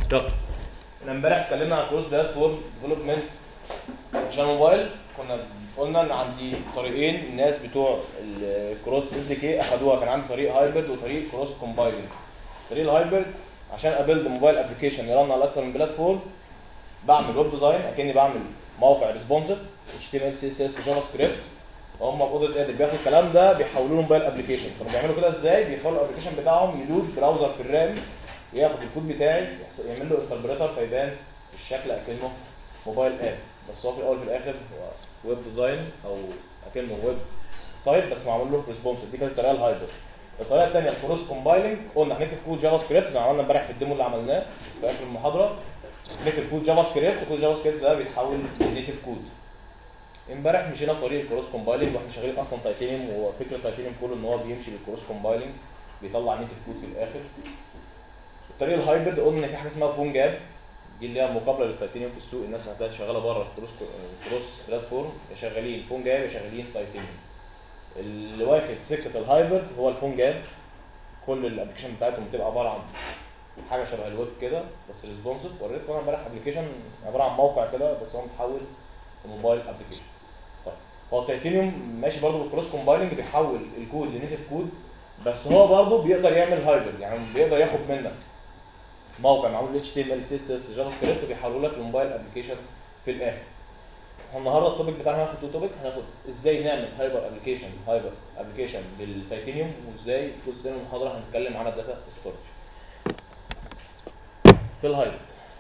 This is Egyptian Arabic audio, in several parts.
يلا احنا امبارح اتكلمنا عن كروس بلاتفورم ديفلوبمنت عشان موبايل كنا قلنا ان عندي طريقين الناس بتوع الكروس اس دي كي اخدوها كان عندي طريق هايبرد وطريق كروس كومبايلنج طريق الهايبرد عشان ابيلد موبايل ابلكيشن يرن على اكتر من بلاتفورم بعمل ويب ديزاين اكني بعمل موقع ريسبونسيف اتش تي ام ال سي اس اس جافا سكريبت هم بأوضة قادر بياخدوا الكلام ده بيحولوه لموبايل ابلكيشن كانوا بيعملوا كده ازاي بيخلوا الابلكيشن بتاعهم يلود براوزر في الرام ياخد الكود بتاعي يحس- يعمل له انتربريتر فيبان الشكل اكنه موبايل اب بس هو في الاول وفي الاخر هو ويب ديزاين او اكنه ويب سايت بس معمول له ريسبونسيف دي كانت الطريقه الهايبر الطريقه الثانيه الكروس كومبايلنج قلنا هنكتب كود جافا سكريبت زي ما عملنا امبارح في الديمو اللي عملناه في اخر المحاضره نكتب كود جافا سكريبت كود جافا سكريبت ده بيتحول لنيتف كود امبارح مشينا في طريق الكروس كومبايلنج واحنا شغالين اصلا تايتانيوم وفكره تايتانيوم كله ان هو بيمشي بالكروس كومبايلنج بيطلع نيتف كود في الاخر الطريق الهايبرد قلنا ان في حاجه اسمها فون جاب دي اللي هي مقابله للتايتانيوم في السوق الناس هتلاقي شغاله بره الكروس الكروس بلاتفورم يا شغالين فون جاب يا شغالين تايتانيوم اللي واخد سكه الهايبرد هو الفون جاب كل الابلكيشن بتاعتهم بتبقى عباره عن حاجه شبه الويب كده بس ريسبونسيف وريتكم انا امبارح ابلكيشن عباره عن موقع كده بس هو متحول لموبايل ابلكيشن طيب هو التيتانيوم ماشي برضه بالكروس كومبايلنج بيحول الكود لنيتف كود بس هو برضه بيقدر يعمل هايبر يعني بيقدر ياخد منك موقع معمول اتش تي ام ال سي اس اس جافا سكريبت وبيحوله لك لموبايل ابلكيشن في الاخر احنا النهارده التوبيك بتاعنا هناخد تو توبيك هناخد ازاي نعمل هايبر ابلكيشن هايبر ابلكيشن بالتيتانيوم وازاي الجزء الثاني من المحاضره هنتكلم عن الداتا ستورج في الهايبرد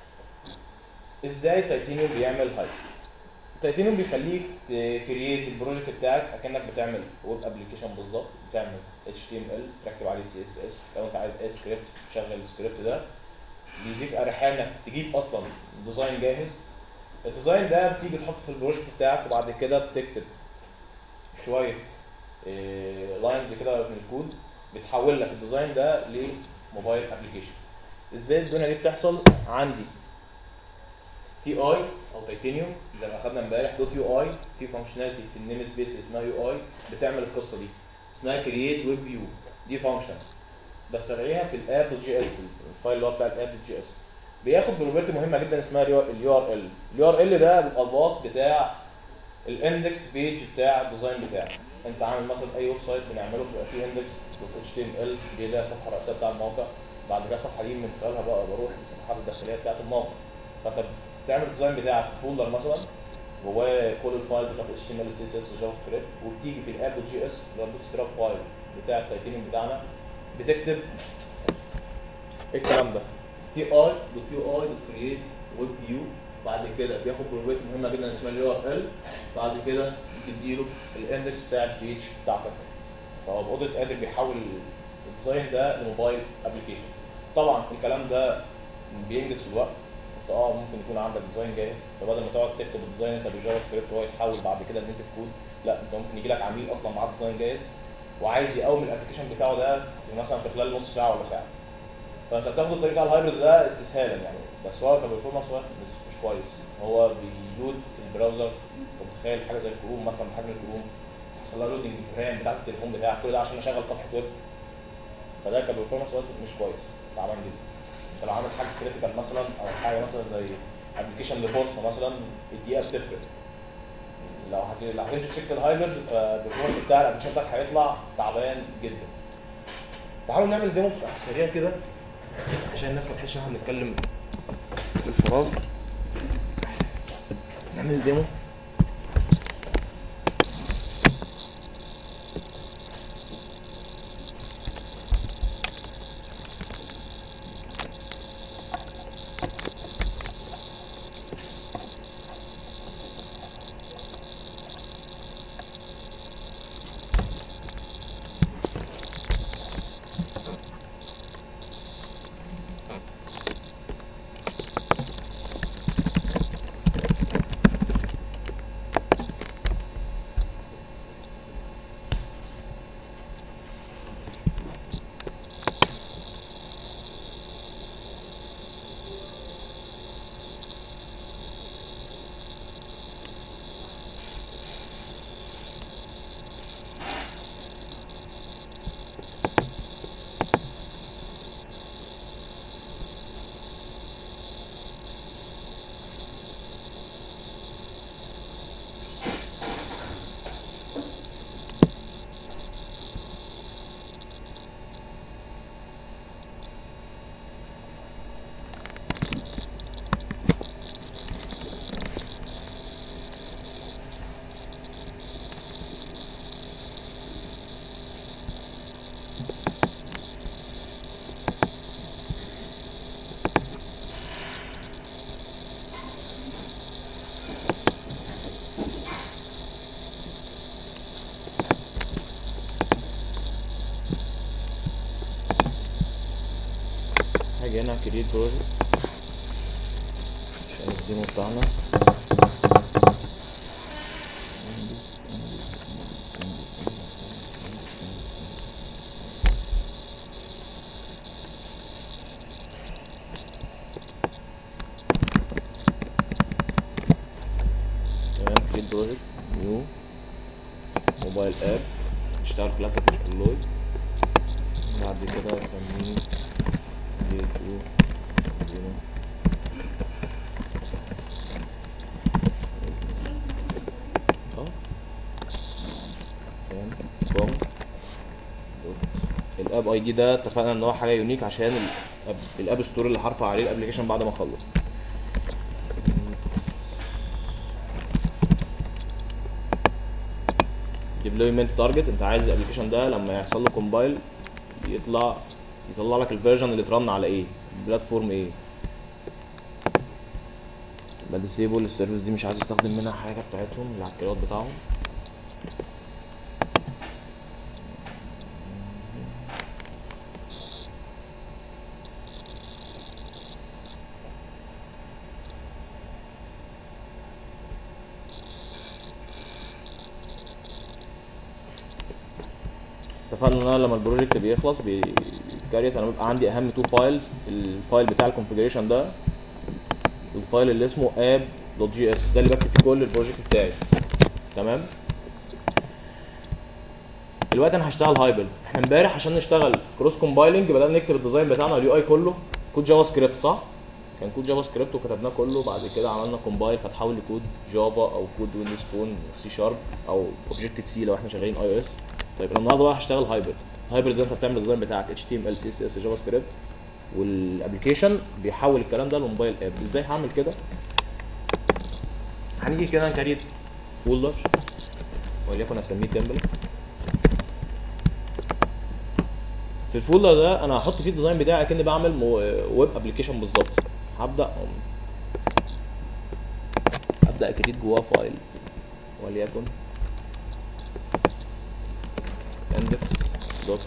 ازاي التيتانيوم بيعمل هايبرد التيتانيوم بيخليك تكريت البروجكت بتاعك اكنك بتعمل ويب ابلكيشن بالظبط بتعمل اتش تي ام ال تركب عليه سي اس اس لو انت عايز اي سكريبت تشغل السكريبت ده بيديك اريحيه انك تجيب اصلا ديزاين جاهز الديزاين ده بتيجي تحطه في البروجكت بتاعك وبعد كده بتكتب شويه لاينز كده من الكود بتحول لك الديزاين ده لموبايل ابلكيشن ازاي الدنيا دي بتحصل عندي تي اي او تيتانيوم زي ما اخدنا امبارح دوت يو اي في فانكشناليتي في النيم سبيس اسمها يو اي بتعمل القصه دي اسمها كرييت ويب فيو دي فانكشن بستدعيها في الاب دوت جي اس الفايل اللي هو بتاع الاب دوت جي اس بياخد بروبرتي مهمه جدا اسمها اليو ار ال اليو ار ال ده بيبقى الباص بتاع الاندكس بيج بتاع الديزاين بتاعك انت عامل مثلا اي ويب سايت بنعمله بيبقى فيه اندكس دوت اتش تي ام ال دي اللي هي الصفحه الرئيسيه بتاع الموقع بعد كده الصفحه دي من خلالها بقى بروح للصفحات الداخليه بتاعت الموقع فانت بتعمل الديزاين بتاعك في فولدر مثلا جواه كل الفايلز بتاعت اتش تي ام ال سي اس اس جافا سكريبت وبتيجي في الاب دوت جي اس اللي هو البوت ستراب فايل بتاع التيتانيوم بتاعنا بتكتب الكلام ده تي اي دوت يو اي دوت كرييت ويب فيو بعد كده بياخد بروبرتي مهمه جدا اسمها اليو ار ال بعد كده بتديله الاندكس بتاع البيج بتاعتك فهو باوضه قادر بيحول الديزاين ده لموبايل ابلكيشن طبعا الكلام ده بينجز في الوقت انت اه ممكن يكون عندك ديزاين جاهز فبدل ما تقعد تكتب الديزاين انت بالجافا سكريبت وهو يتحول بعد كده لنيتف كود لا انت ممكن يجي لك عميل اصلا معاه ديزاين جاهز وعايز يقوم الابلكيشن بتاعه ده في مثلا في خلال نص ساعه ولا ساعه فانت بتاخد الطريق بتاع الهايبرد ده استسهالا يعني بس هو كبرفورمانس واحد مش, مش كويس هو بيلود البراوزر انت متخيل حاجه زي الكروم مثلا بحجم الكروم حصل لها لودنج في الرام بتاعت التليفون بتاعك كل ده عشان اشغل صفحه ويب فده كبرفورمانس وايز مش كويس تعبان جدا انت لو عامل حاجه كريتيكال مثلا او حاجه مثلا زي ابلكيشن لبورصه مثلا الدقيقه بتفرق لو هت- لو هتمشي في سكه الهايبرد فالبرفورمانس بتاع الابلكيشن بتاعك هيطلع تعبان جدا تعالوا نعمل ديمو على السريع كده عشان الناس ما تحسش ان احنا بنتكلم في الفراغ نعمل ديمو هاجي هنا كريت بروجكت عشان الديمو بتاعنا تمام كريت بروجكت نيو موبايل اب اشتغل كلاسيك مش اندرويد بعد كده اسميه دي تو ديمو اه تمام فروم الاب اي دي ده اتفقنا ان هو حاجه يونيك عشان الاب الاب ستور اللي هرفع عليه الابلكيشن بعد ما اخلص ديبلويمنت تارجت انت عايز الابلكيشن ده لما يحصل له كومبايل يطلع يطلع لك الفيرجن اللي اترن على ايه بلاتفورم ايه يبقى ديسيبل السيرفيس دي مش عايز يستخدم منها حاجه بتاعتهم اللي على الكلاود بتاعهم اتفقنا ان انا لما البروجكت بيخلص بيتكريت انا بيبقى عندي اهم تو فايلز الفايل بتاع الكونفيجريشن ده والفايل اللي اسمه app.js ده اللي بكتب فيه كل البروجكت بتاعي تمام دلوقتي انا هشتغل هايبرد احنا امبارح عشان نشتغل كروس كومبايلنج بدانا نكتب الديزاين بتاعنا اليو اي كله كود جافا سكريبت صح كان كود جافا سكريبت وكتبناه كله بعد كده عملنا كومبايل فتحول لكود جافا او كود ويندوز فون سي شارب او اوبجكتيف سي لو احنا شغالين اي او اس طيب انا النهارده بقى هشتغل هايبرد هايبرد ده انت بتعمل الديزاين بتاعك اتش تي ام ال سي اس اس جافا سكريبت والابلكيشن بيحول الكلام ده لموبايل اب ازاي هعمل كده هنيجي كده نكريت فولدر وليكن اسميه تمبلت في الفولدر ده انا هحط فيه الديزاين بتاعي كاني بعمل ويب ابلكيشن بالظبط هبدا ابدا اكريت جواه فايل وليكن index دوت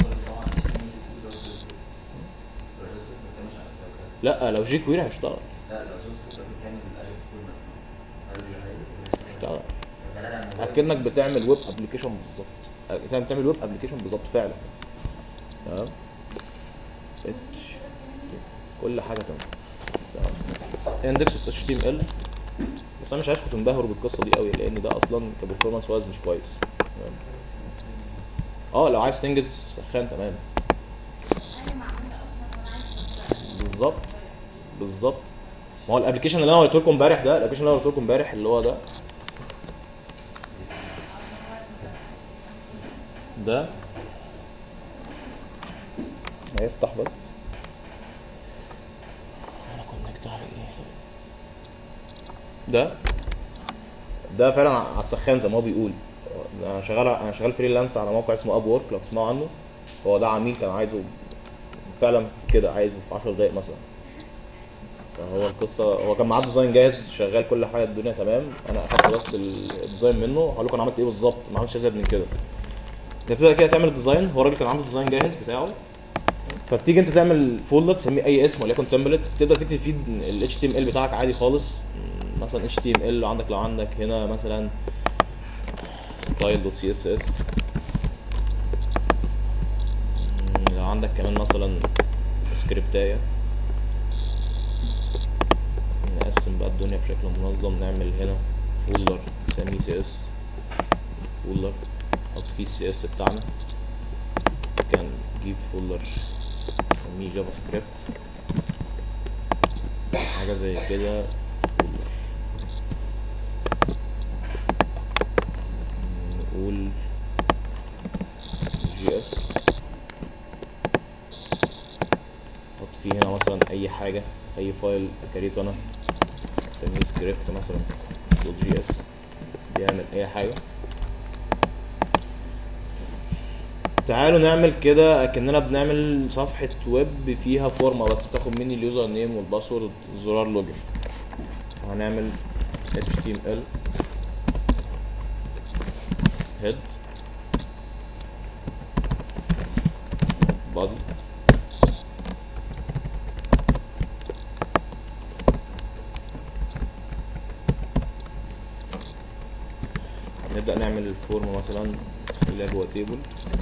لا لو جي كويري هيشتغل لا لو جوست لازم تعمل الاجس كود مثلا هيشتغل اشتغل اكنك بتعمل ويب ابلكيشن بالظبط انت بتعمل ويب ابلكيشن بالظبط فعلا تمام اتش كل حاجه تمام تمام اندكس اتش تي ام ال بس انا مش عايزكم تنبهروا بالقصه دي قوي لان ده اصلا كبرفورمانس وايز مش كويس تمام اه لو عايز تنجز سخان تمام بالظبط بالظبط ما هو الابلكيشن اللي انا وريته لكم امبارح ده الابلكيشن اللي انا وريته لكم امبارح اللي هو ده ده هيفتح بس انا كونكت على ايه طيب ده ده فعلا على السخان زي ما هو بيقول انا شغال انا شغال فريلانس على موقع اسمه اب وورك لو تسمعوا عنه هو ده عميل كان عايزه فعلا كده عايزه في 10 دقايق مثلا فهو القصه هو كان معاه ديزاين جاهز شغال كل حاجه الدنيا تمام انا اخدت بس الديزاين منه هقول لكم انا عملت ايه بالظبط ما عملتش ازيد من كده انت بتبدا كده تعمل الديزاين هو الراجل كان عنده ديزاين جاهز بتاعه فبتيجي انت تعمل فولدر تسميه اي اسم وليكن تمبلت تبدا تكتب فيه ال HTML بتاعك عادي خالص م، مثلا HTML عندك لو عندك هنا مثلا style.css م، لو عندك كمان مثلا سكريبتايه نقسم بقى الدنيا بشكل منظم نعمل هنا فولدر نسميه سي اس فولدر نحط فيه السي اس بتاعنا كان نجيب فولدر نسميه جافا سكريبت حاجة زي كده فولدر نقول جي اس نحط فيه هنا مثلا اي حاجة اي فايل كريته انا نسميه سكريبت مثلا دوت جي اس بيعمل اي حاجة تعالوا نعمل كده اكننا بنعمل صفحة ويب فيها فورمة بس بتاخد مني اليوزر نيم والباسورد وزرار لوجن هنعمل html head body نبدا نعمل الفورم مثلا نخليها جوه تيبل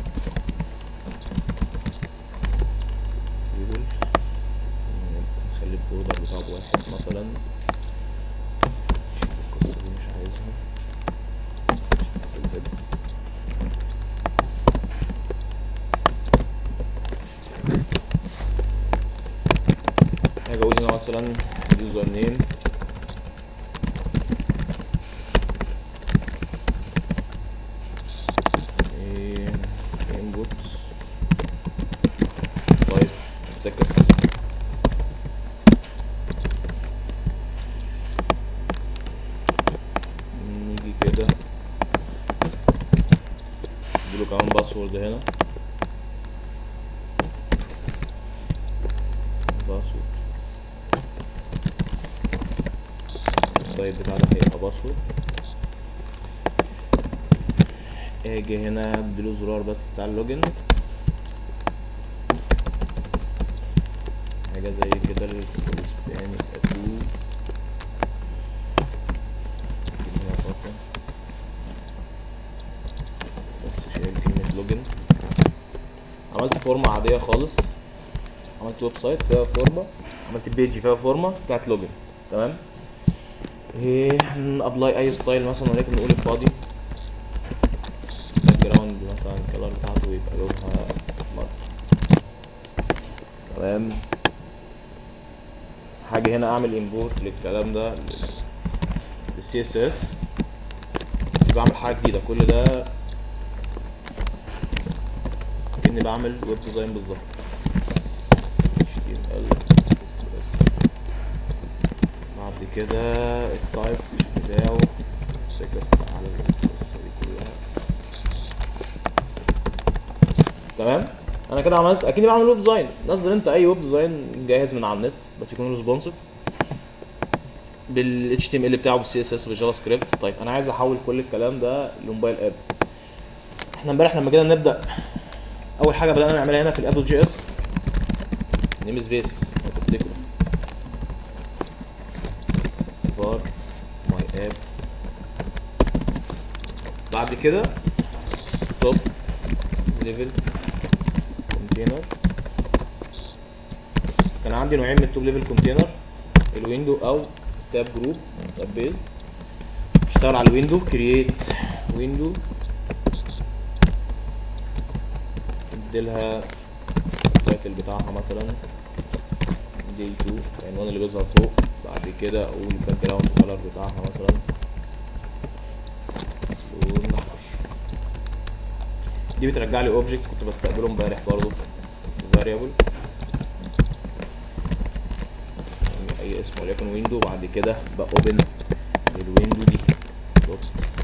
تيبل نخلي البوردر بتاعه بواحد مثلا شيل القصه دي مش عايزها مش عايز الهيد هاجي اقول هنا مثلا يوزر نيم input طيب text نيجي كده نديله كمان باسورد هنا باسورد السايت بتاعنا هيبقى باسورد اجي هنا اديله زرار بس بتاع اللوجن حاجه زي كده السبان اتو بس شايل كلمة لوجن عملت فورمة عادية خالص عملت ويب سايت فيها فورمة عملت بيج فيها فورمة بتاعت لوجن تمام ايه ابلاي اي ستايل مثلا ولكن نقول البادي الباك جراوند مثلا الكلر بتاعته يبقى لونها احمر تمام حاجة هنا اعمل امبورت للكلام ده للسي اس اس مش بعمل حاجة جديدة كل ده كأني بعمل ويب ديزاين بالظبط HTML CSS بعد كده التايب بتاعه سيكست على القصة دي كلها تمام انا كده عملت اكني بعمل ويب ديزاين نزل انت اي ويب ديزاين جاهز من على النت بس يكون ريسبونسيف بال HTML بتاعه بالسي اس اس بالجافا سكريبت طيب انا عايز احول كل الكلام ده لموبايل اب احنا امبارح لما جينا نبدا اول حاجه بدانا نعملها هنا في الابل جي اس نيم سبيس لو تفتكروا var my app بعد كده top level container كان عندي نوعين من التوب ليفل كونتينر الويندو او تاب جروب تاب بيز اشتغل على الويندو كرييت ويندو اديلها التايتل بتاعها مثلا دي 2 العنوان اللي بيظهر فوق بعد كده اقول الباك جراوند كلر بتاعها مثلا لون احمر دي بترجع لي اوبجكت كنت بستقبله امبارح برضو فاريبل اي اسم وليكن ويندو بعد كده باوبن الويندو دي دوت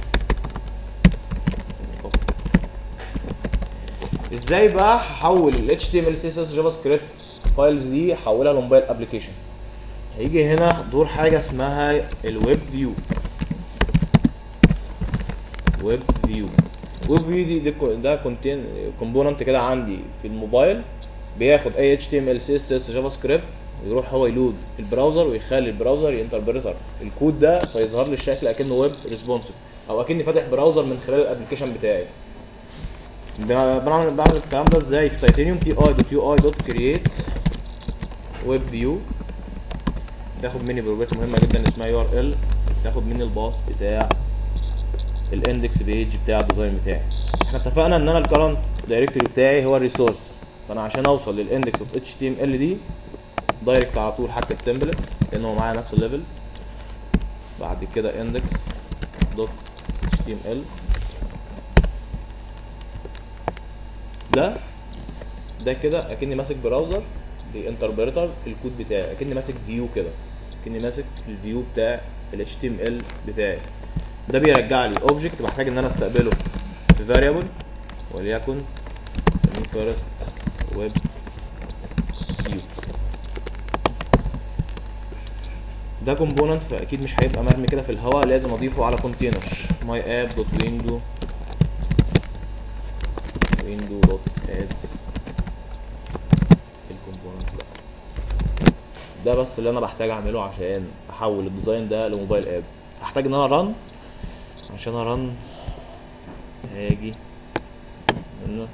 ازاي بقى هحول ال HTML CSS جافا سكريبت فايلز دي احولها لموبايل ابلكيشن هيجي هنا دور حاجه اسمها الويب فيو ويب فيو ويب فيو دي, دي كو- ده كونتين كومبوننت كده عندي في الموبايل بياخد اي HTML CSS جافا سكريبت ويروح هو يلود البراوزر ويخلي البراوزر ينتربريتر الكود ده فيظهر لي الشكل اكنه ويب ريسبونسيف او اكني فاتح براوزر من خلال الابلكيشن بتاعي ب- بعمل بعمل الكلام ده ازاي في تيتانيوم تي اي دوت يو اي دوت كرييت ويب فيو تاخد مني بروبرتي مهمه جدا اسمها يو ار ال تاخد مني الباص بتاع الاندكس بيج بتاع الديزاين بتاعي احنا اتفقنا ان انا الكرنت دايركتوري بتاعي هو الريسورس فانا عشان اوصل للاندكس اوف اتش تي ام ال دي دايركت على طول حتى التمبلت لان هو معايا نفس الليفل بعد كده اندكس دوت اتش تي ام ال ده ده كده اكني ماسك براوزر بانتربريتر الكود بتاعي اكني ماسك فيو كده اكني ماسك الفيو بتاع ال HTML بتاعي ده بيرجع لي اوبجكت بحتاج ان انا استقبله في فاريبل وليكن نسميه فيرست ويب فيو ده كومبوننت فاكيد مش هيبقى مرمي كده في الهواء لازم اضيفه على كونتينر ماي اب دوت ويندو ويندو دوت اد الكومبوننت ده ده بس اللي انا بحتاج اعمله عشان احول الديزاين ده لموبايل اب هحتاج ان انا رن عشان ارن هاجي هنا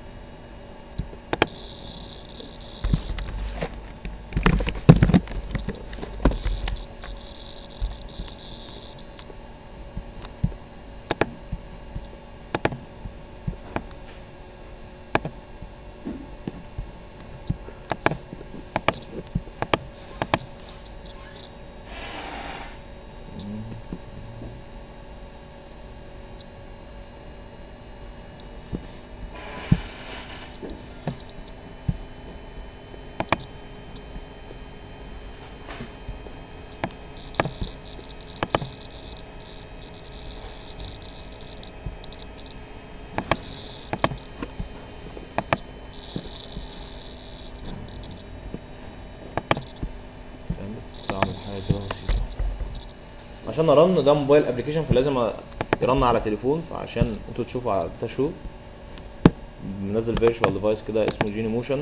تمام، بس بعمل حاجه كده بسيطه عشان ارن ده موبايل ابلكيشن فلازم يرن على تليفون فعشان انتوا تشوفوا على الداتا شو منزل فيرتشوال ديفايس كده اسمه جيني موشن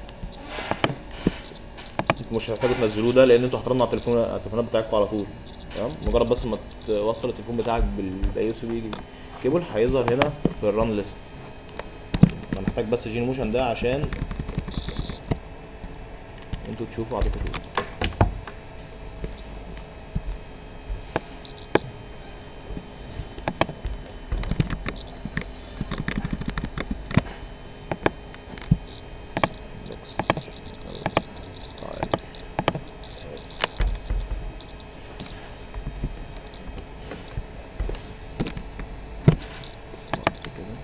انتوا مش هتحتاجوا تنزلوه ده لان انتوا هترنوا على التليفون على التليفونات بتاعتكم على طول تمام مجرد بس ما توصل التليفون بتاعك بالاي اس بي كيبل هيظهر هنا في الران ليست انا محتاج بس جيني موشن ده عشان انتوا تشوفوا على الداتا شو Next. Style. كده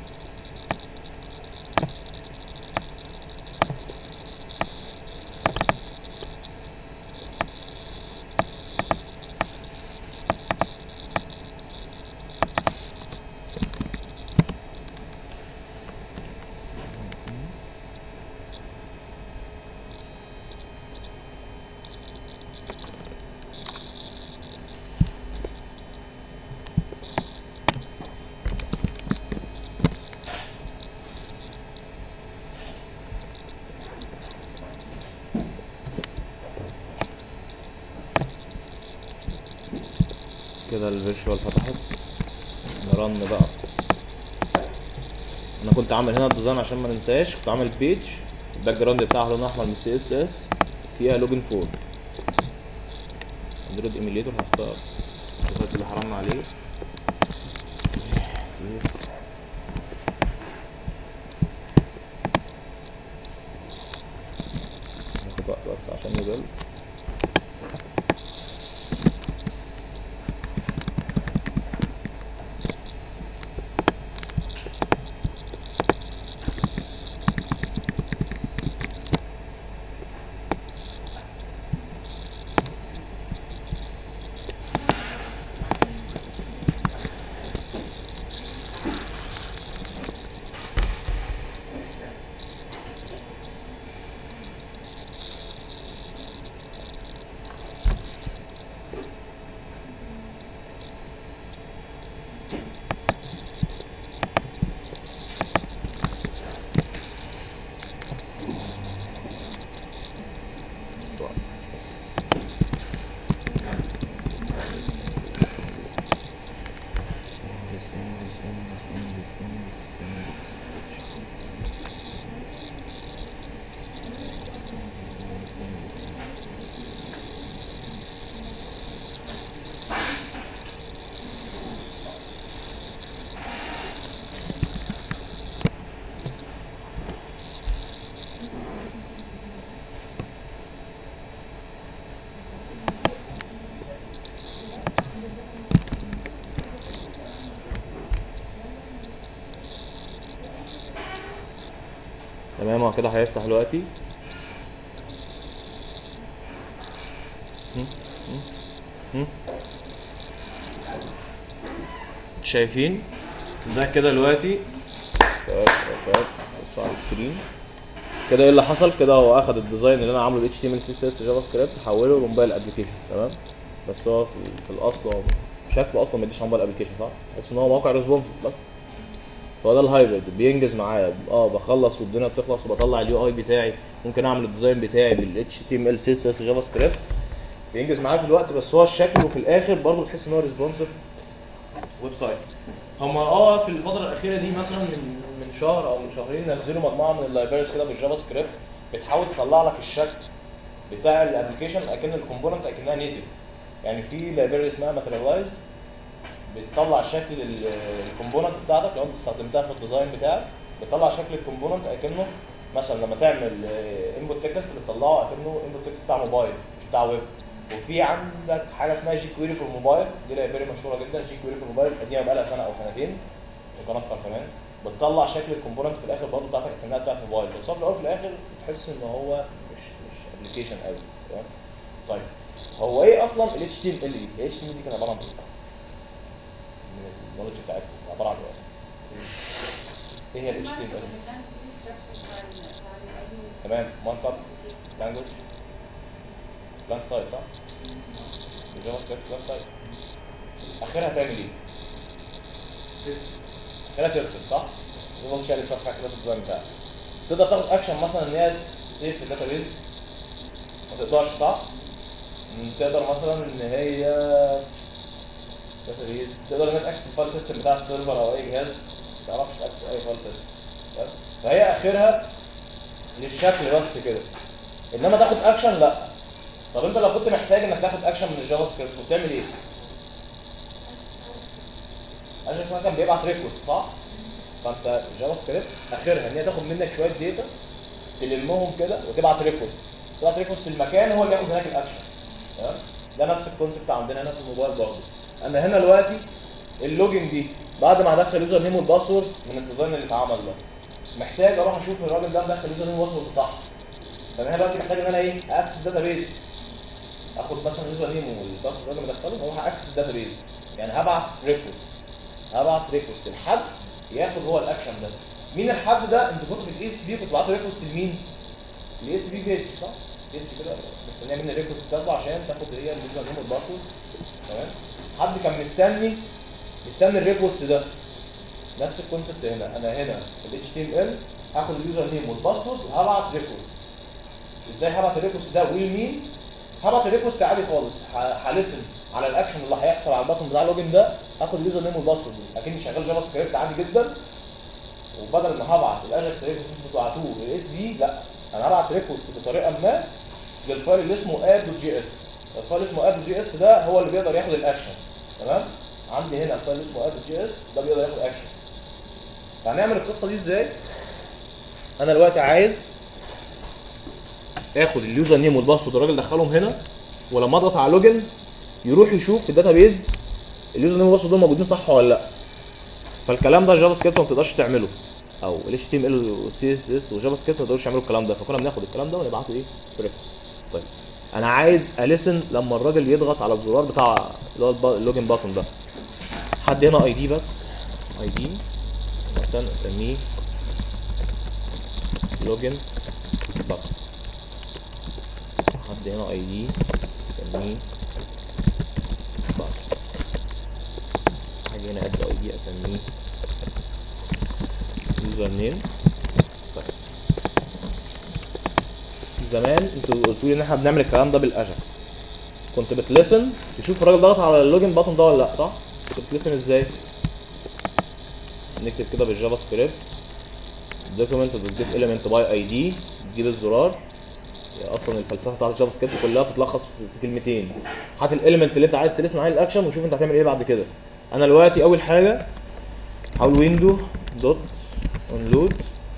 كده الفيرتشوال فتحت نرن بقى انا كنت عامل هنا الديزاين عشان ما ننساش كنت عامل بيج الباك جراوند بتاعها لون احمر من سي اس اس فيها لوجن فورم اندرويد ايميليتور هختار الديفايس اللي حرمنا عليه سيف ناخد وقت بس عشان يبل وقت بس English, English, English, English, English, English. تمام هو كده هيفتح دلوقتي هم؟ هم؟ هم؟ شايفين ده كده دلوقتي شباب شباب بصوا على السكرين كده ايه اللي حصل كده هو اخد الديزاين اللي انا عامله ب HTML CSS جافا سكريبت حوله لموبايل ابلكيشن تمام بس هو في, في الاصل هو شكله اصلا ما يديش موبايل ابلكيشن صح بس ان هو موقع ريسبونسيف بس فهو ده الهايبرد بينجز معايا اه بخلص والدنيا بتخلص وبطلع اليو اي بتاعي ممكن اعمل الديزاين بتاعي بال HTML CSS جافا سكريبت بينجز معايا في الوقت بس هو الشكل وفي الاخر برضه تحس ان هو ريسبونسيف ويب سايت هما اه في الفترة الأخيرة دي مثلا من من شهر أو من شهرين نزلوا مجموعة من اللايبريز كده بالجافا سكريبت بتحاول تطلع لك الشكل بتاع الابلكيشن اكن الكومبوننت اكنها نيتف يعني في لايبرري اسمها ماتيريالايز بتطلع شكل الكومبوننت بتاعتك لو انت استخدمتها في الديزاين بتاعك بتطلع شكل الكومبوننت اكنه مثلا لما تعمل انبوت تكست بتطلعه اكنه انبوت تكست بتاع موبايل مش بتاع ويب وفي عندك حاجه اسمها جي كويري في الموبايل دي لايبرري مشهوره جدا جي كويري في الموبايل قديمه بقى لها سنه او سنتين ممكن اكتر كمان بتطلع شكل الكومبوننت في الاخر برضه بتاعتك اكنها بتاعت موبايل بس هو في الاول وفي الاخر بتحس ان هو مش مش ابلكيشن قوي تمام طيب هو ايه اصلا ال HTML دي؟ ال HTML دي كان عباره عن ايه؟ من النولج بتاعتكم عباره عن ايه اصلا؟ ايه هي ال HTML؟ تمام مارك اب لانجوج بلانك سايت صح؟ الجافا سكريبت بلانك سايت اخرها تعمل ايه؟ اخرها ترسم صح؟ يبقى مش شويه حاجات كده في الديزاين بتاعك تقدر تاخد اكشن مثلا ان هي تسيف في الداتابيز ما تقدرش صح؟ مم، تقدر مثلا ان هي داتابيز تقدر انك تاكسس الفايل سيستم بتاع السيرفر او اي جهاز ما تعرفش تاكسس اي فايل سيستم تمام؟ فهي اخرها للشكل بس كده انما تاخد اكشن لا طب انت لو كنت محتاج انك تاخد اكشن من الجافا سكريبت كنت بتعمل ايه؟ عشان اسمها كان بيبعت ريكوست صح؟ فانت الجافا سكريبت اخرها ان هي تاخد منك شويه داتا تلمهم كده وتبعت ريكوست تبعت ريكوست المكان هو اللي ياخد هناك الاكشن تمام ده نفس الكونسيبت عندنا هنا في الموبايل برضه انا هنا دلوقتي اللوجن دي بعد ما هدخل اليوزر نيم والباسورد من الديزاين اللي اتعمل ده محتاج اروح اشوف الراجل ده مدخل اليوزر نيم والباسورد صح فانا هنا دلوقتي محتاج ان انا ايه اكسس داتا بيز اخد مثلا اليوزر نيم والباسورد اللي مدخله واروح اكسس داتا بيز يعني هبعت ريكوست هبعت ريكوست لحد ياخد هو الاكشن ده مين الحد ده انت كنت في الاي اس بي كنت بعت ريكوست لمين الاي اس بي بيج صح بيج كده مستنيه من الريكوست بتاعته عشان تاخد هي اليوزر نيم والباسورد تمام حد كان مستني مستني الريكوست ده نفس الكونسيبت هنا انا هنا في ال HTML هاخد اليوزر نيم والباسورد وهبعت ريكوست ازاي هبعت الريكوست ده ولمين هبعت الريكوست عادي خالص ه- هلسن على الاكشن اللي هيحصل على البطن بتاع اللوجن ده هاخد اليوزر نيم والباسورد اكني شغال جافا سكريبت عادي جدا وبدل ما هبعت الاجكس ريكوست انتوا بتبعتوه للاس بي لا انا هبعت ريكوست بطريقه ما للفايل اللي اسمه اد.جي اس الفايل اللي اسمه اد.جي اس ده هو اللي بيقدر ياخد الاكشن تمام عندي هنا الفايل اللي اسمه اد.جي اس ده بيقدر ياخد اكشن فهنعمل القصه دي ازاي انا دلوقتي عايز اخد اليوزر نيم والباسورد الراجل دخلهم هنا ولما اضغط على لوجن يروح يشوف في الداتابيز اليوزر نيم والباسورد دول موجودين صح ولا لا فالكلام ده الجافا سكريبت ما بتقدرش تعمله او ال HTML والسي اس اس والجافا سكريبت ما بيقدروش يعملوا الكلام ده فكنا بناخد الكلام ده ونبعته ايه في ريكوست طيب انا عايز اليسن لما الراجل يضغط على الزرار بتاع اللي هو الب- اللوجن باتون ده حد هنا اي دي بس اي دي مثلا اسميه لوجن باتون حد هنا اي دي اسميه باتون حاجه هنا اد اي دي اسميه يوزر نيم طيب زمان انتوا قلتوا لي ان احنا بنعمل الكلام ده بالاجاكس كنت بتلسن تشوف الراجل ضغط على اللوجن باتون ده ولا لا صح؟ كنت بتلسن ازاي؟ نكتب كده بالجافا سكريبت دوكيمنت بتجيب element باي اي دي تجيب الزرار هي اصلا الفلسفه بتاعت الجافا سكريبت كلها بتتلخص في في كلمتين هات الاليمنت اللي انت عايز تلسن عليه الاكشن وشوف انت هتعمل ايه بعد كده انا دلوقتي اول حاجه هقول ويندو دوت اونلود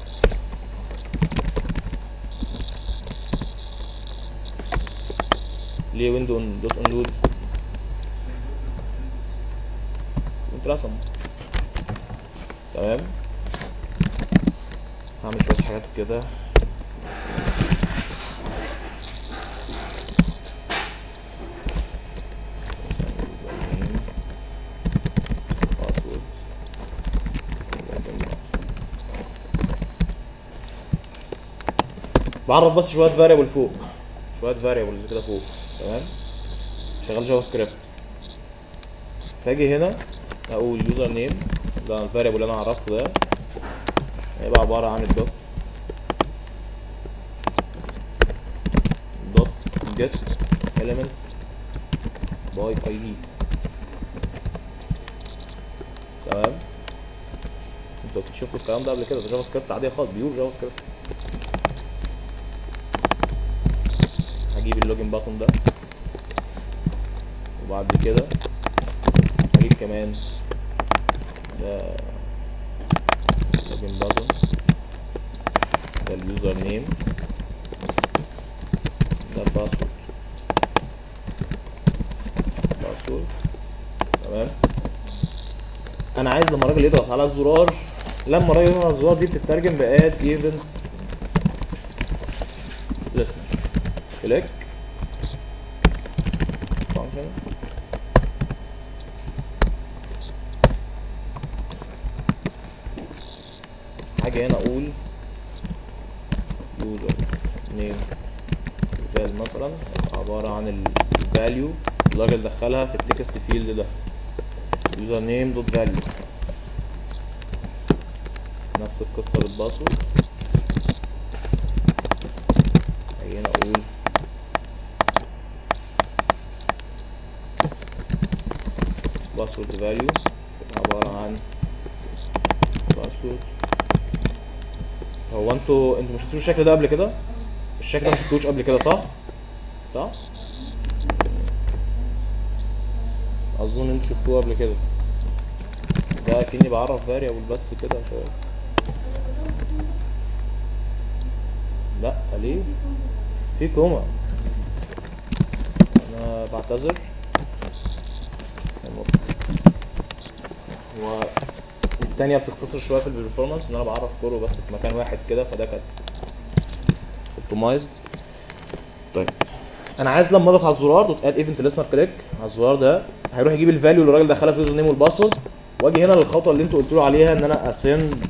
ليه ويندو دوت اونلود اترسم تمام هعمل شويه حاجات كده بعرف بس شويه فاريبل فوق شويه فاريبلز كده فوق تمام شغال جافا سكريبت فاجي هنا اقول يوزر نيم ده الفاريبل اللي انا عرفته ده هيبقى عباره عن الدوت دوت جيت element باي اي دي تمام انتوا اكيد شفتوا الكلام ده قبل كده ده جافا سكريبت عاديه خالص بيور جافا سكريبت هجيب اللوجن باتون ده وبعد كده هجيب كمان ده لوجن باتون ده اليوزر نيم ده الباسورد باسورد تمام انا عايز لما الراجل يضغط على الزرار لما الراجل يضغط على الزرار دي بتترجم باد ايفنت listener كليك فانكشن حاجة هنا اقول user name val مثلا هيبقى عبارة عن الفاليو اللي الراجل دخلها في التكست فيلد ده user name dot value نفس القصة بالباسورد هاجي هنا اقول باسورد فاليو عبارة عن باسورد هو انتوا انتوا مش شفتوش الشكل ده قبل كده؟ الشكل ده ما شفتوش قبل كده صح؟ صح؟ اظن انتوا شفتوه قبل كده ده كأني بعرف فاريبل بس كده يا شباب لا ليه في كوما انا بعتذر هو التانية بتختصر شوية في البرفورمانس ان انا بعرف كورو بس في مكان واحد كده فده كان اوبتمايزد طيب انا عايز لما اضغط على الزرار دوت اد ايفنت ليسنر كليك على الزرار ده هيروح يجيب الفاليو اللي الراجل دخلها في اليوزر نيم والباسورد واجي هنا للخطوه اللي انتوا قلتوا له عليها ان انا اسند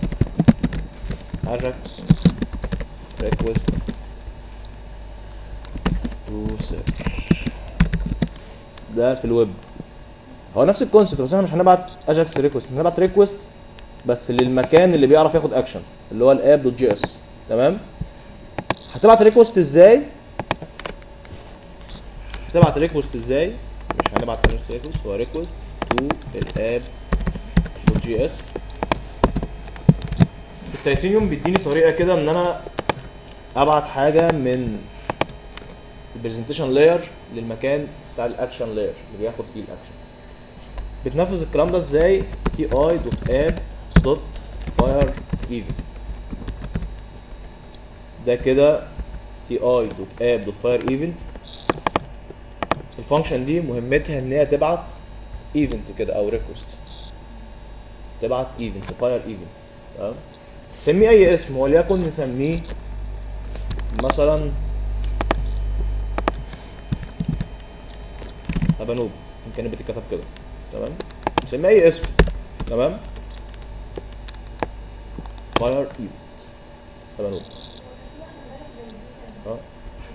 اجاكس ريكوست تو سيرش ده في الويب هو نفس الكونسيبت بس احنا مش هنبعت اجاكس ريكوست هنبعت ريكوست بس للمكان اللي بيعرف ياخد اكشن اللي هو الاب دوت جي اس تمام هتبعت ريكوست ازاي هتبعت ريكوست ازاي مش هنبعت ريكوست هو ريكوست تو الاب دوت جي اس التيتانيوم بيديني طريقه كده ان انا ابعت حاجه من البرزنتيشن لاير للمكان بتاع الاكشن لاير اللي بياخد فيه الاكشن بتنفذ الكلام ده ازاي تي اي دوت اب دوت فاير ايفنت ده كده تي اي دوت اب دوت فاير ايفنت الفانكشن دي مهمتها ان هي تبعت ايفنت كده او ريكوست تبعت ايفنت فاير ايفنت تمام سميه اي اسم وليكن نسميه مثلا ابانوب ان كانت بتتكتب كده تمام نسميه اي اسم تمام فاير ايفنت ابانوب اه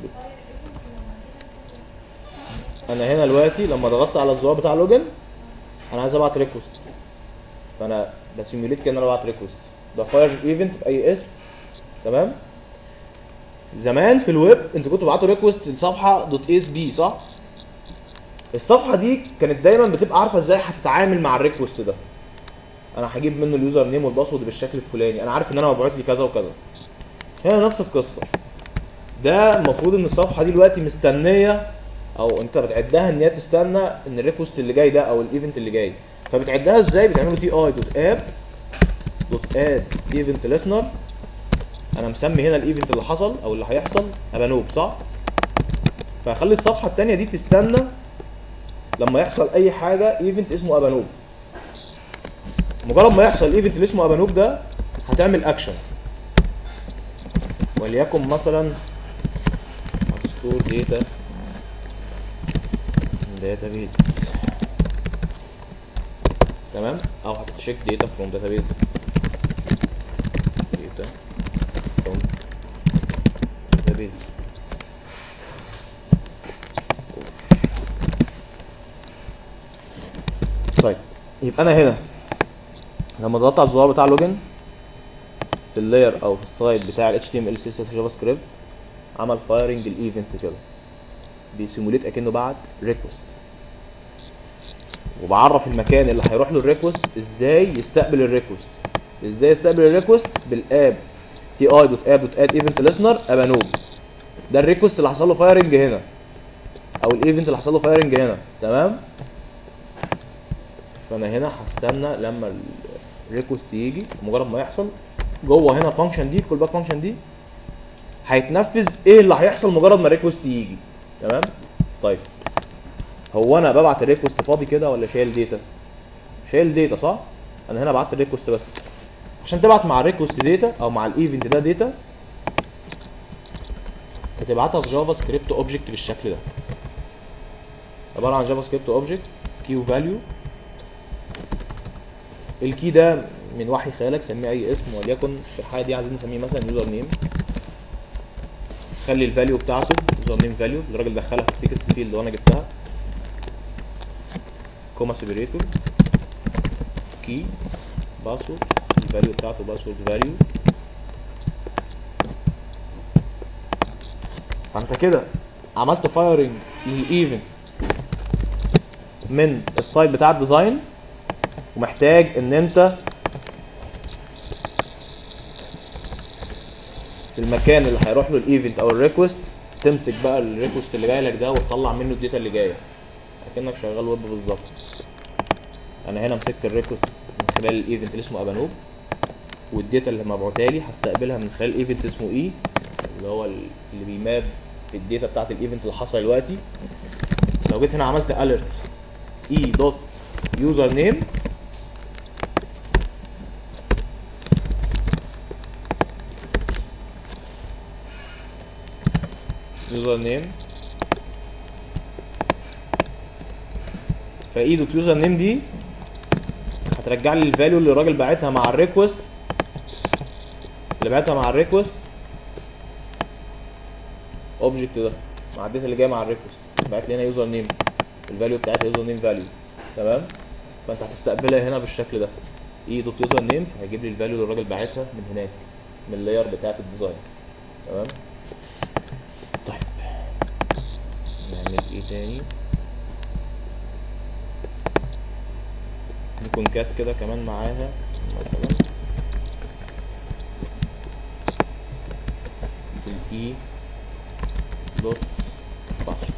انا هنا دلوقتي لما ضغطت على الزرار بتاع لوجن انا عايز ابعت ريكوست فانا بسيميوليت كان انا ببعت ريكوست بفاير ايفنت باي اسم تمام زمان في الويب انتوا كنتوا بتبعتوا ريكوست لصفحه دوت اس بي صح الصفحه دي كانت دايما بتبقى عارفه ازاي هتتعامل مع الريكوست ده انا هجيب منه اليوزر نيم والباسورد بالشكل الفلاني انا عارف ان انا مبعوت لي كذا وكذا هنا نفس القصه ده المفروض ان الصفحه دي دلوقتي مستنيه او انت بتعدها ان هي تستنى ان الريكوست اللي جاي ده او الايفنت اللي جاي فبتعدها ازاي بتعمله تي اي دوت اب دوت اد ايفنت ليسنر انا مسمي هنا الايفنت اللي حصل او اللي هيحصل ابانوب صح فهخلي الصفحه الثانيه دي تستنى لما يحصل اي حاجه ايفنت اسمه ابانوب مجرد ما يحصل ايفنت اللي اسمه ابانوب ده هتعمل اكشن وليكن مثلا هتستور داتا database تمام او هتشيك data from database data from database طيب يبقى انا هنا لما ضغطت على الزرار بتاع لوجن في اللاير او في السايد بتاع ال HTML CSS جافا سكريبت عمل فايرنج الايفنت كده بيسيموليت اكنه بعت ريكوست وبعرف المكان اللي هيروح له الريكوست ازاي يستقبل الريكوست ازاي استقبل الريكوست بالاب تي اي دوت اب دوت اد ايفنت ليسنر ابانوب ده الريكوست اللي حصل له فايرنج هنا او الايفنت اللي حصل له فايرنج هنا تمام فانا هنا هستنى لما الريكوست يجي مجرد ما يحصل جوه هنا فانكشن دي الكول باك فانكشن دي هيتنفذ ايه اللي هيحصل مجرد ما الريكوست يجي تمام طيب هو انا ببعت الريكوست فاضي كده ولا شايل داتا شايل داتا صح انا هنا بعت الريكوست بس عشان تبعت مع الريكوست داتا او مع الايفنت ده داتا بتبعتها في جافا سكريبت اوبجكت بالشكل ده عباره عن جافا سكريبت اوبجكت كيو فاليو الكي ده من وحي خيالك سميه اي اسم وليكن في الحاله دي عايزين نسميه مثلا يوزر نيم خلي الفاليو بتاعته يوزر نيم فاليو الراجل دخلها في التكست فيلد وانا جبتها كوما سيبريتور كي باسورد الفاليو بتاعته باسورد فاليو فانت كده عملت فايرنج للايفنت من السايت بتاع الديزاين ومحتاج ان انت في المكان اللي هيروح له الايفنت او الريكوست تمسك بقى الريكوست اللي جاي لك ده وتطلع منه الداتا اللي جايه اكنك شغال ويب بالظبط انا هنا مسكت الريكوست من خلال الايفنت اللي اسمه ابانوب والداتا اللي مبعوتها لي هستقبلها من خلال ايفنت اسمه اي اللي هو ال- اللي بيماب الداتا بتاعت الايفنت اللي حصل دلوقتي لو جيت هنا عملت اليرت اي دوت يوزر نيم يوزر نيم فاي دوت يوزر نيم دي هترجع لي الفاليو اللي الراجل باعتها مع الريكوست اللي بعتها مع الريكوست اوبجكت ده مع الداتا اللي جايه مع الريكوست بعت لي هنا يوزر نيم الفاليو بتاعتها يوزر نيم فاليو تمام فانت هتستقبلها هنا بالشكل ده اي دوت يوزر نيم هيجيب لي الفاليو اللي الراجل باعتها من هناك من اللاير بتاعت الديزاين تمام طيب نعمل ايه تاني ممكن كات كده كمان معاها مثلا بالاي دوت باشا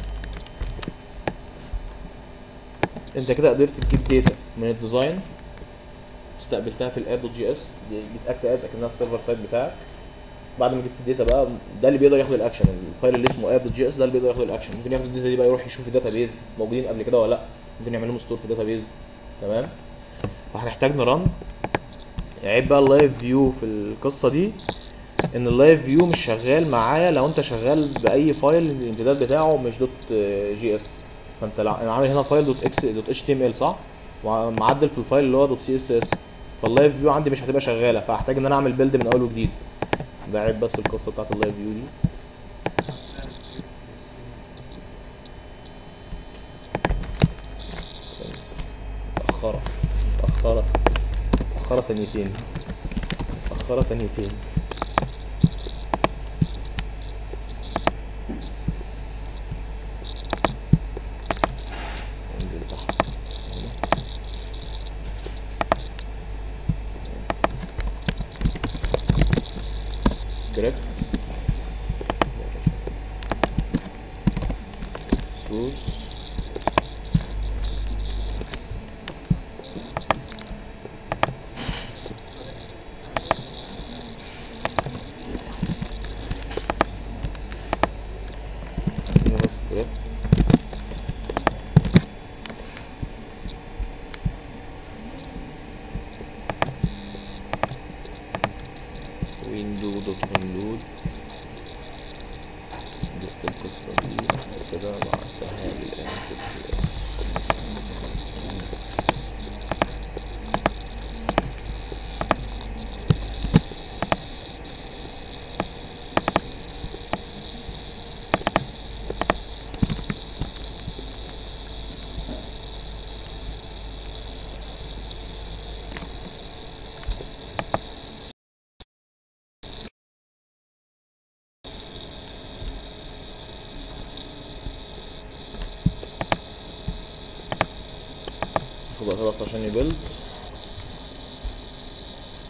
انت كده قدرت تجيب داتا من الديزاين استقبلتها في الاب دوت جي اس دي بتاكت از اكنها السيرفر سايت بتاعك بعد ما جبت الداتا بقى ده اللي بيقدر ياخد الاكشن الفايل اللي اسمه اب دوت جي اس ده اللي بيقدر ياخد الاكشن ممكن ياخد الداتا دي بقى يروح يشوف الداتا بيز موجودين قبل كده ولا لا ممكن يعمل لهم ستور في الداتا بيز تمام فهنحتاج نرن عيب بقى اللايف فيو في القصه دي ان اللايف فيو مش شغال معايا لو انت شغال باي فايل الامتداد بتاعه مش دوت جي اس فانت لو انا عامل هنا فايل دوت اكس دوت اتش تي ام ال صح ومعدل في الفايل اللي هو دوت سي اس اس فاللايف فيو عندي مش هتبقى شغاله فهحتاج ان انا اعمل بيلد من اول وجديد ده عيب بس القصه بتاعت اللايف فيو دي بس متأخرة متأخرة متأخرة ثانيتين متأخرة ثانيتين انزل تحت سكريبت سورس جافا سكريبت ويندو دوت انلود جبت القصة دي بعد كده بعتها للانفوت جي اس خد خلاص عشان يبلد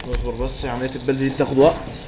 نصبر بس عمليه البلد دي بتاخد وقت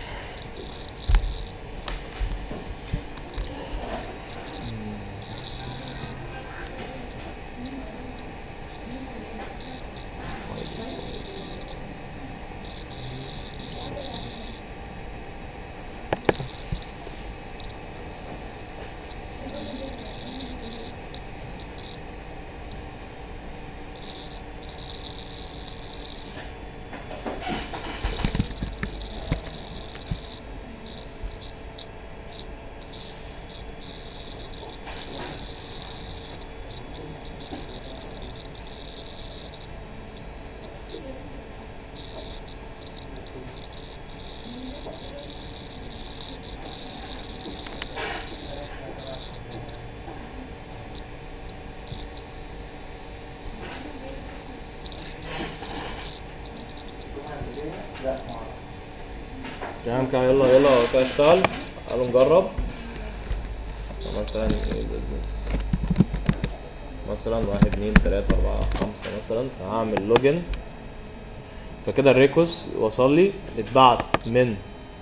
تمام كده يلا يلا كده اشتغل تعالوا نجرب مثلا ايه business. مثلا واحد اتنين تلاتة أربعة خمسة مثلا فهعمل لوجن فكده الريكوست وصل لي اتبعت من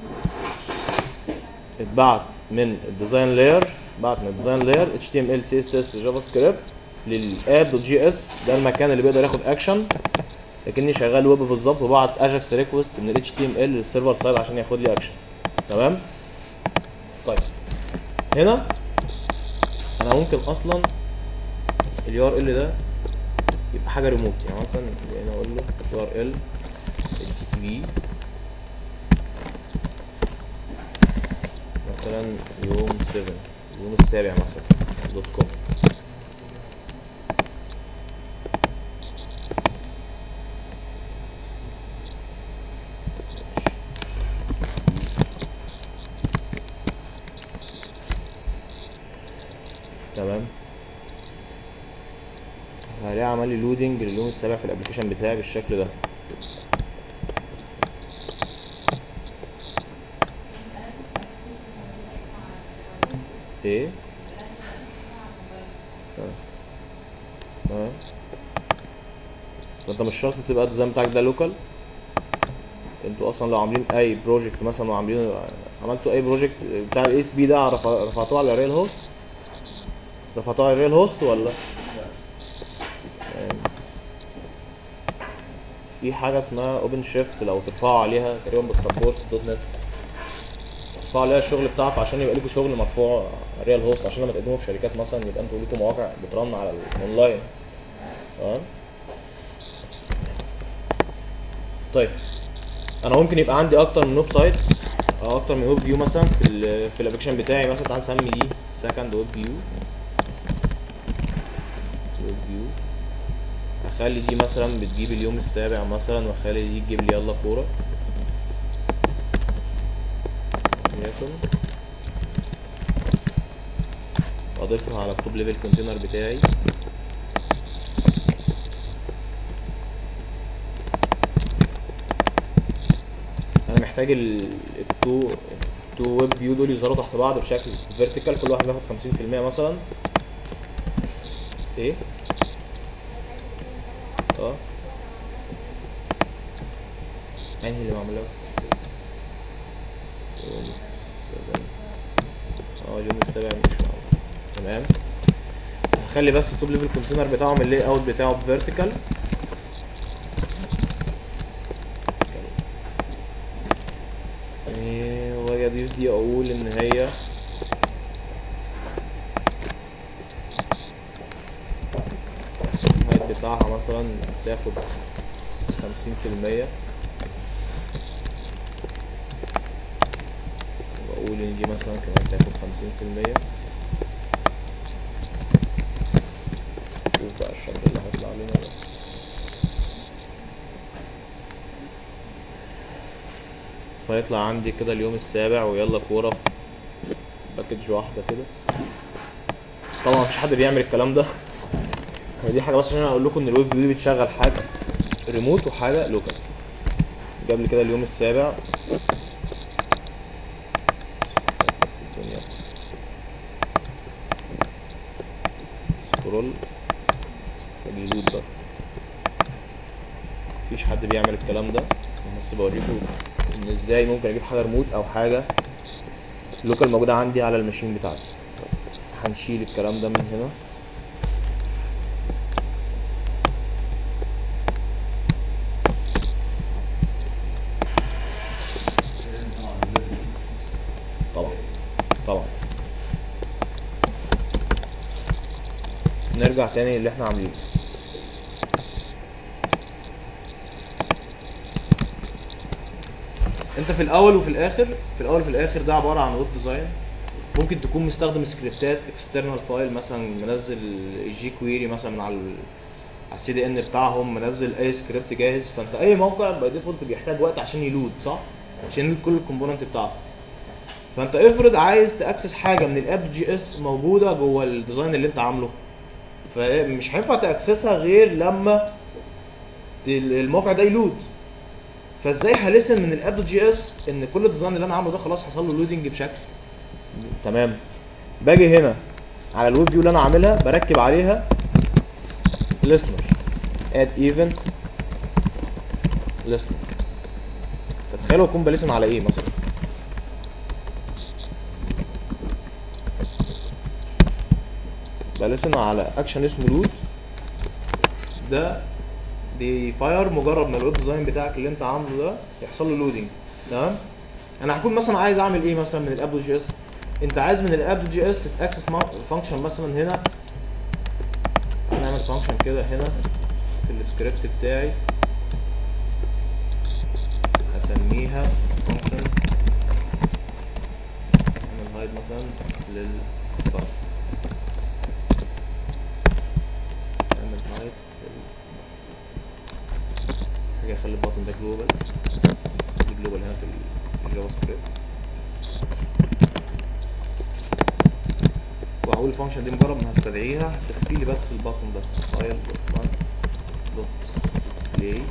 اتبعت من الديزاين لاير بعت من الديزاين لاير HTML CSS جافا سكريبت للاب دوت جي اس ده المكان اللي بيقدر ياخد اكشن لكني شغال ويب بالظبط وبعت اجاكس ريكوست من ال HTML للسيرفر سايد عشان ياخد لي اكشن تمام طيب هنا انا ممكن اصلا اليو ار ال ده يبقى حاجه ريموت يعني مثلا هنا اقول له يو ار ال http مثلا يوم 7 اليوم السابع مثلا دوت كوم تمام هلاقي عمل لي لودنج لليوم السابع في الابلكيشن بتاعي بالشكل ده ايه تمام تمام فانت مش شرط تبقى الديزاين بتاعك ده لوكال انتوا اصلا لو عاملين اي بروجكت مثلا وعاملين عملتوا اي بروجكت بتاع الاي اس بي ده رفع- رفعتوه على ريل هوست رفعتوه على ريل هوست ولا يعني في حاجه اسمها اوبن شيفت لو ترفعوا عليها تقريبا بتسبورت دوت نت ترفعوا عليها الشغل بتاعكم عشان يبقى لكم شغل مرفوع ريال هوست عشان لما تقدموا في شركات مثلا يبقى انتوا ليكم مواقع بترن على الاونلاين تمام طيب انا ممكن يبقى عندي اكتر من ويب سايت او اكتر من ويب فيو مثلا في ال في الابلكيشن بتاعي مثلا تعال نسمي دي سكند ويب فيو ويب فيو اخلي دي مثلا بتجيب اليوم السابع مثلا واخلي دي تجيب لي يلا كوره وليكن اضيفها على التوب ليفل كونتينر بتاعي انا محتاج ال- التو التو ويب فيو دول يظهروا تحت بعض بشكل فيرتيكال كل واحد بياخد 50% مثلا ايه اه انهي اللي معمول له يوم السابع اه اليوم السابع مش معمول تمام هخلي بس التوب ليفل كونتينر بتاعهم اللاي اوت بتاعه فيرتيكال يعني واجي اضيف دي اقول ان هي الهايت بتاعها مثلا تاخد خمسين في المية واقول ان دي مثلا كمان تاخد خمسين في المية شوف بقى الشد اللي هيطلع لنا ده فيطلع عندي كده اليوم السابع ويلا كورة في باكج واحدة كده بس طبعا مفيش حد بيعمل الكلام ده هي دي حاجة بس عشان اقول لكم ان الويب فيو دي بتشغل حاجة ريموت وحاجة لوكال جاب لي كده اليوم السابع بس الدنيا سكرول محتاج يلود بس مفيش حد بيعمل الكلام ده بس بوريكم ان ازاي ممكن اجيب حاجه ريموت او حاجه لوكال موجوده عندي على الماشين بتاعتي هنشيل الكلام ده من هنا طبعا طبعا نرجع تاني اللي احنا عاملينه انت في الاول وفي الاخر في الاول وفي الاخر ده عباره عن ويب ديزاين ممكن تكون مستخدم سكريبتات اكسترنال فايل مثلا منزل جي كويري مثلا من على ال- على السي دي ان بتاعهم منزل اي سكريبت جاهز فانت اي موقع باي ديفولت بيحتاج وقت عشان يلود صح عشان يلود كل الكومبوننت بتاعته فانت افرض عايز تاكسس حاجه من الاب جي اس موجوده جوه الديزاين اللي انت عامله فمش هينفع تاكسسها غير لما ت- الموقع ده يلود فازاي هلسن من الاب جي اس ان كل الديزاين اللي انا عامله ده خلاص حصل له لودنج بشكل تمام باجي هنا على الويب فيو اللي انا عاملها بركب عليها listener add event listener فتخيلوا اكون بلسن على ايه مثلا بلسن على اكشن اسمه لود ده بيفاير مجرد ما الويب ديزاين بتاعك اللي انت عامله ده يحصل له لودنج تمام انا هكون مثلا عايز اعمل ايه مثلا من الاب جي اس انت عايز من الاب جي اس تاكسس فانكشن مثلا هنا نعمل فانكشن كده هنا في السكريبت بتاعي هسميها فانكشن نعمل هايد مثلا للبطن نعمل هايد حاجه اخلي البطن ده جلوبال دي جلوبال هنا في الجافا سكريبت وهقول الفانكشن دي مجرد ما هستدعيها هتخفي لي بس البطن ده ستايل دوت دوت ديسبلاي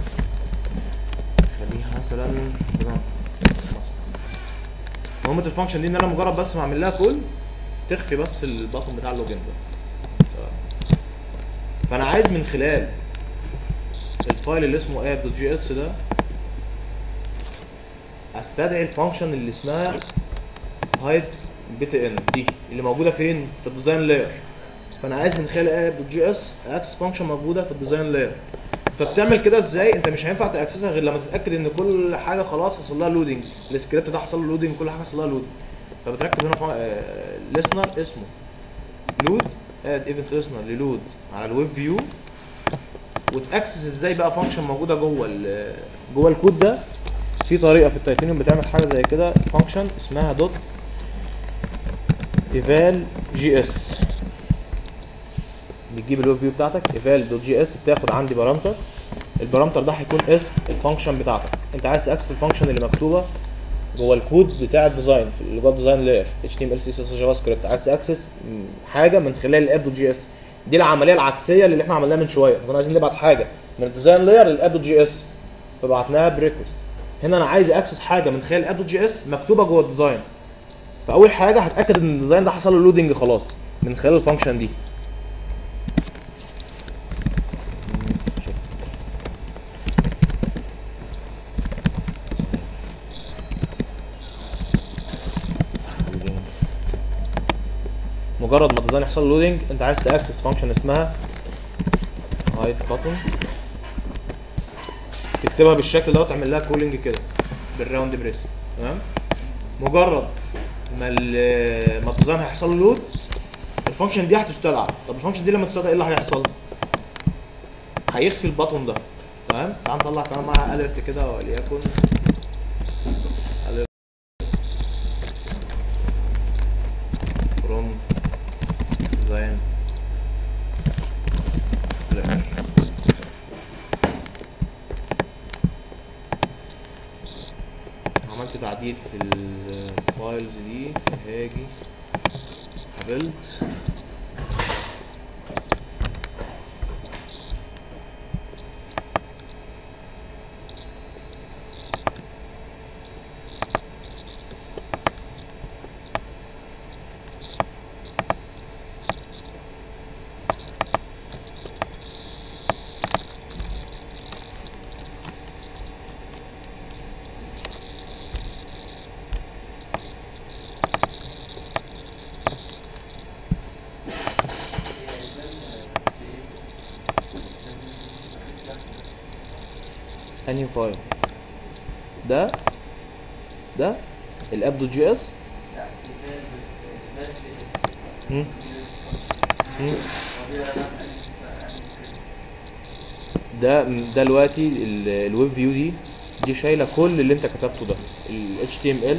خليها مثلا بنان مثلا مهمة الفانكشن دي ان انا مجرد بس ما اعمل لها كول تخفي بس البطن بتاع اللوجن ده فانا عايز من خلال الفايل اللي اسمه app.js ده استدعي الفانكشن اللي اسمها hide btn دي اللي موجوده فين في الديزاين لاير فانا عايز من خلال app.js اكسس فانكشن موجوده في الديزاين لاير فبتعمل كده ازاي انت مش هينفع تاكسسها غير لما تتاكد ان كل حاجه خلاص حصل لها لودنج السكريبت ده حصل له لودنج كل حاجه حصل لها لودنج فبتركب هنا ليسنر اسمه لود اد ايفنت ليسنر للود على الويب فيو وتاكسس ازاي بقى فانكشن موجوده جوه ال- جوه الكود ده في طريقه في التيتانيوم بتعمل حاجه زي كده فانكشن اسمها دوت ايفال جي اس بتجيب الويب فيو بتاعتك ايفال دوت جي اس بتاخد عندي بارامتر البارامتر ده هيكون اسم الفانكشن بتاعتك انت عايز تاكسس الفانكشن اللي مكتوبه جوه الكود بتاع الديزاين في اللي جوه الديزاين لاير اتش تي ام ال سي اس اس جافا سكريبت عايز تاكسس م، حاجه من خلال الاب دوت جي اس دي العمليه العكسيه اللي احنا عملناها من شويه كنا عايزين نبعت حاجه من الديزاين لاير للاب دوت جي اس فبعتناها بريكوست هنا انا عايز اكسس حاجه من خلال الاب دوت جي اس مكتوبه جوه الديزاين فاول حاجه هتاكد ان الديزاين ده حصل له لودنج خلاص من خلال الفانكشن دي مجرد ما الديزاين يحصل لودنج انت عايز تاكسس فانكشن اسمها هايد باتون تكتبها بالشكل ده وتعمل لها كولينج كده بالراوند بريس تمام مجرد ما ال- ما الديزاين هيحصل له لود الفانكشن دي هتستدعى طب الفانكشن دي لما تستدعى ايه اللي هيحصل هيخفي البطن ده تمام تعال نطلع كمان معاها اليرت كده وليكن alert from design layer. عملت تعديل في الفايلز دي فهاجي قابلت انهي فايل ده ده الاب دوت جي اس لا ديفاين ديفاين جي اس مم. مم. وبيقرا بقى ألف- ألف سكريبت. ده ده دلوقتي ال- الويب فيو دي دي شايله كل اللي انت كتبته ده ال HTML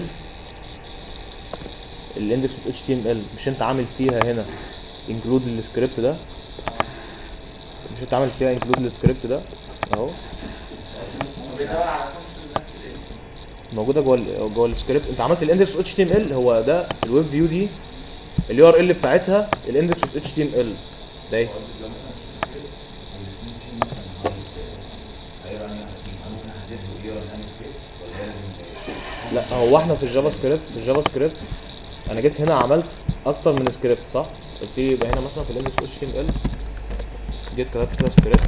الاندكس دوت HTML مش انت عامل فيها هنا انكلود السكريبت ده مش انت عامل فيها انكلود السكريبت ده اهو وبيدور على فانكشن نفس الاسم موجوده جوه ال- جوه السكريبت انت عملت الاندكس دوت HTML هو ده الويب فيو دي اليو ار ال بتاعتها الاندكس دوت HTML ده ايه لو مثلا في سكريبتس والاثنين فيهم مثلا هاي- هيقرا انهي واحد فيهم انا ممكن احدد له يقرا انهي سكريبت ولا هي لازم لا هو احنا في الجافا سكريبت في الجافا سكريبت انا جيت هنا عملت اكتر من سكريبت صح قلت لي يبقى هنا مثلا في الاندكس اتش تي ام ال جيت كتبت كده سكريبت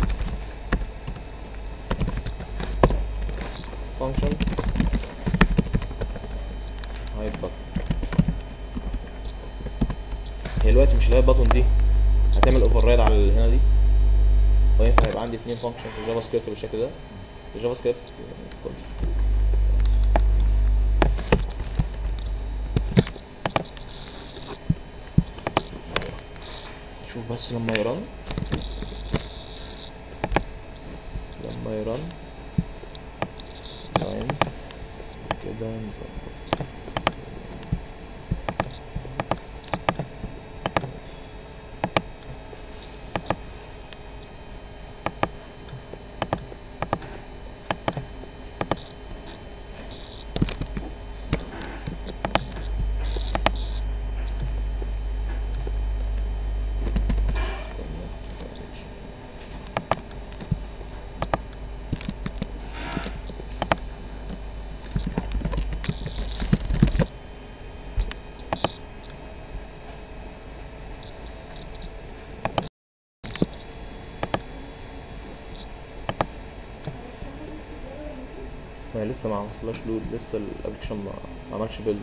فانكشن هايد بutton هي دلوقتي مش الهايد باتون دي هتعمل اوفر رايد على اللي هنا دي وينفع يبقى عندي اتنين فانكشن في الجافا سكريبت بالشكل ده الجافا سكريبت concept. شوف بس لما يرن لما يرن تايم كده نظبط ما هي لسه ما وصلهاش لود لسه الابلكيشن ما ما عملش بيلد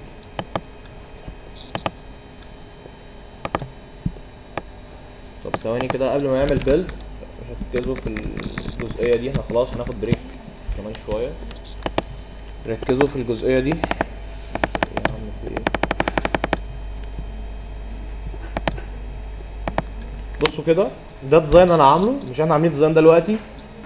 طب ثواني كده قبل ما يعمل بيلد ركزوا في الجزئية دي احنا خلاص هناخد بريك كمان شوية ركزوا في الجزئية دي يا عم في ايه بصوا كده ده ديزاين انا عامله مش احنا عاملين ديزاين دلوقتي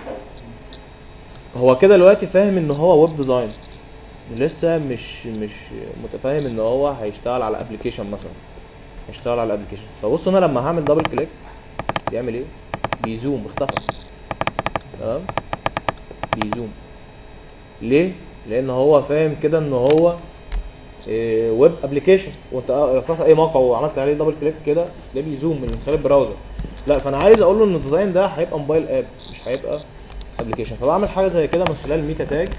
هو كده دلوقتي فاهم ان هو ويب ديزاين لسه مش مش متفاهم ان هو هيشتغل على ابلكيشن مثلا هيشتغل على ابلكيشن فبص هنا لما هعمل دبل كليك بيعمل ايه بيزوم اختفى تمام بيزوم ليه لان هو فاهم كده ان هو ويب ابلكيشن وانت رفعت اي موقع وعملت عليه دبل كليك كده تلاقيه بيزوم من خلال البراوزر لا فانا عايز اقول له ان الديزاين ده هيبقى موبايل اب مش هيبقى ابلكيشن فبعمل حاجه زي كده من خلال ميتا تاج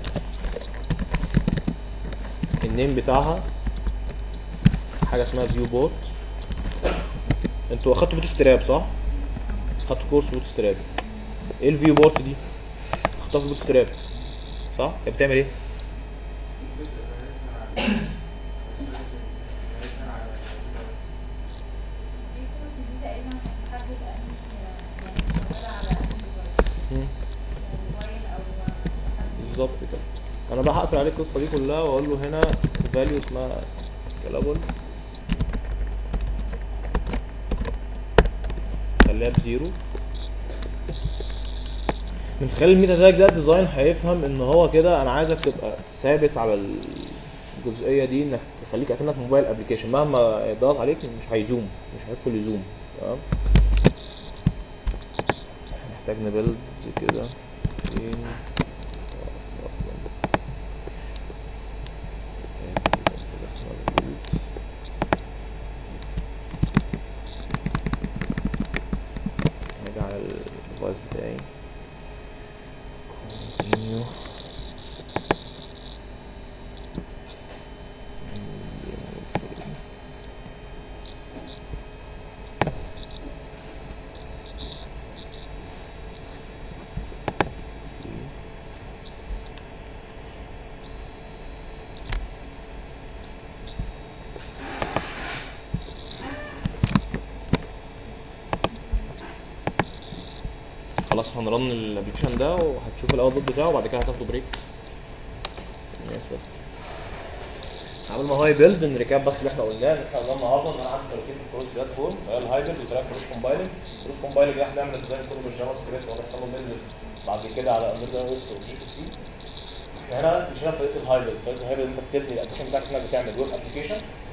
النيم بتاعها حاجه اسمها فيو بوت انتوا اخدتوا بوت ستراب صح خدتوا كورس بوت ستراب ايه الفيو بوت دي خدتها في بوت ستراب صح هي بتعمل ايه مم. بالظبط كده انا بقى هقفل عليه القصه دي كلها واقول له هنا فاليو اسمها سكيلابل خليها بزيرو من خلال الميتا تاج ده ديزاين هيفهم ان هو كده انا عايزك تبقى ثابت على الجزئيه دي انك تخليك اكنك موبايل ابلكيشن مهما يضغط عليك مش هيزوم مش هيدخل يزوم تمام محتاج نبيلد كده فين اصلا هاجي على الديفايس بتاعي continue خلاص هنرن الابلكيشن ده وهتشوف الاوتبوت بتاعه وبعد كده هتاخدوا بريك الناس بس قبل ما هاي بيلد نريكاب بس اللي احنا قلناه اللي احنا قلناه النهارده ان انا عندي تركيب في الكروس بلاتفورم اللي هي الهايبرد وتراك كروس كومبايلنج كروس كومبايلنج ده احنا بنعمل ديزاين كله بالجافا سكريبت وهنحصل له بيلد بعد كده على اندرويد او اس وجي تو سي احنا هنا مش هنا في طريقه الهايبرد طريقه الهايبرد انت بتبني الابلكيشن بتاعك انك بتعمل ويب ابلكيشن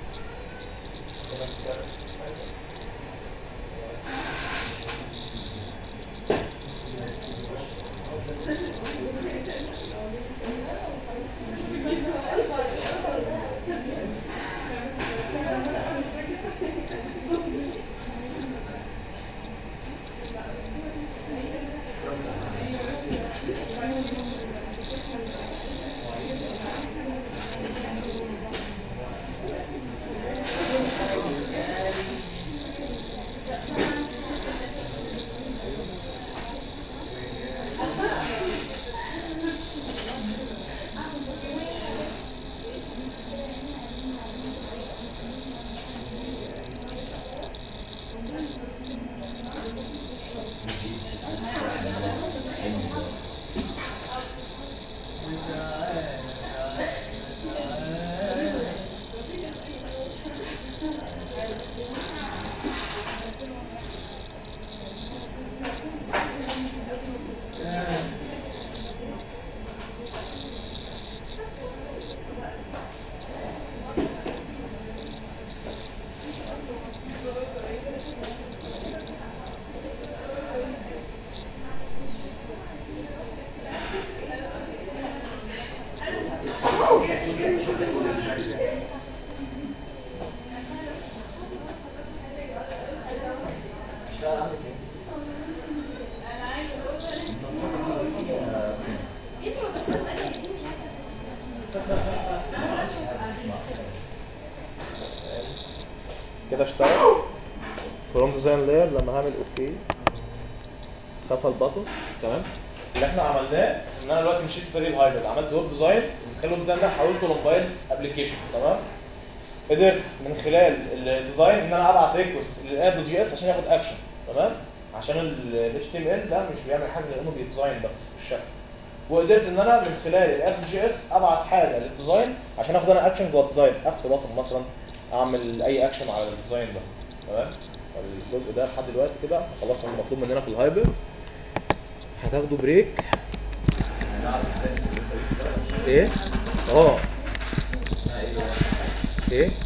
كده اشتغل فروم ديزاين لاير لما هعمل اوكي خفى البطن تمام اللي احنا عملناه ان انا دلوقتي مشيت في طريق الهايبرد عملت ويب ديزاين من خلال الويب ديزاين ده حولته لموبايل ابلكيشن تمام قدرت من خلال الديزاين ان انا ابعت ريكوست للاب جي اس عشان ياخد اكشن تمام عشان ال اتش تي ام ال ده مش بيعمل حاجه لانه بيديزاين بس في الشكل وقدرت ان انا من خلال الاب جي اس ابعت حاجه للديزاين عشان اخد انا اكشن جوه الديزاين اخد بطن مثلا اعمل اي اكشن على الديزاين ده تمام الجزء ده لحد دلوقتي كده خلصنا المطلوب مننا في الهايبر هتاخدوا بريك هنعرف ازاي نستخدم الطريقة دي؟ ايه اه اسمها ايه بقى؟ ايه